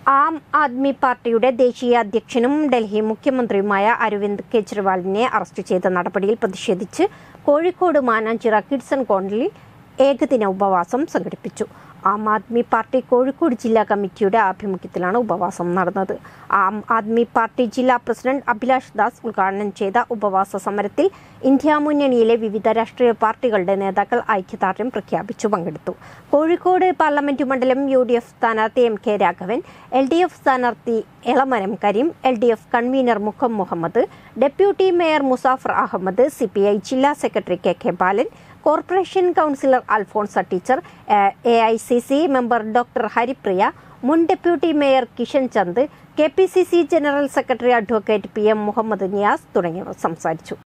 ആം ആദ്മി പാർട്ടിയുടെ ദേശീയ അധ്യക്ഷനും ഡൽഹി മുഖ്യമന്ത്രിയുമായ അരവിന്ദ് കെജ്രിവാളിനെ അറസ്റ്റ് ചെയ്ത നടപടിയിൽ പ്രതിഷേധിച്ച് കോഴിക്കോട് മാനാഞ്ചിറ കിഡ്സൺ കോണലിൽ ഏകദിന ഉപവാസം സംഘടിപ്പിച്ചു ആം ആദ്മി പാർട്ടി കോഴിക്കോട് ജില്ലാ കമ്മിറ്റിയുടെ ആഭിമുഖ്യത്തിലാണ് ഉപവാസം നടന്നത് ആം ആദ്മി പാർട്ടി ജില്ലാ പ്രസിഡന്റ് അഭിലാഷ് ദാസ് ഉദ്ഘാടനം ചെയ്ത ഉപവാസ സമരത്തിൽ ഇന്ത്യ മുന്നണിയിലെ വിവിധ രാഷ്ട്രീയ പാർട്ടികളുടെ നേതാക്കൾ ഐക്യദാർഢ്യം പ്രഖ്യാപിച്ചു പങ്കെടുത്തു കോഴിക്കോട് പാർലമെന്റ് മണ്ഡലം യു ഡി എഫ് സ്ഥാനാർത്ഥി M K Raghavan L D F സ്ഥാനാർത്ഥി Elamaram Kareem L D F convener മുഖം Muhammad deputy mayor Muzaffar Ahmed C P I ജില്ലാ secretary K K Balan corporation councillor Alphonsa teacher A I C C member doctor Haripriya മുൻ deputy mayor Kishan Chand K P C C general secretary advocate P M Muhammad Niyas തുടങ്ങിയവർ സംസാരിച്ചു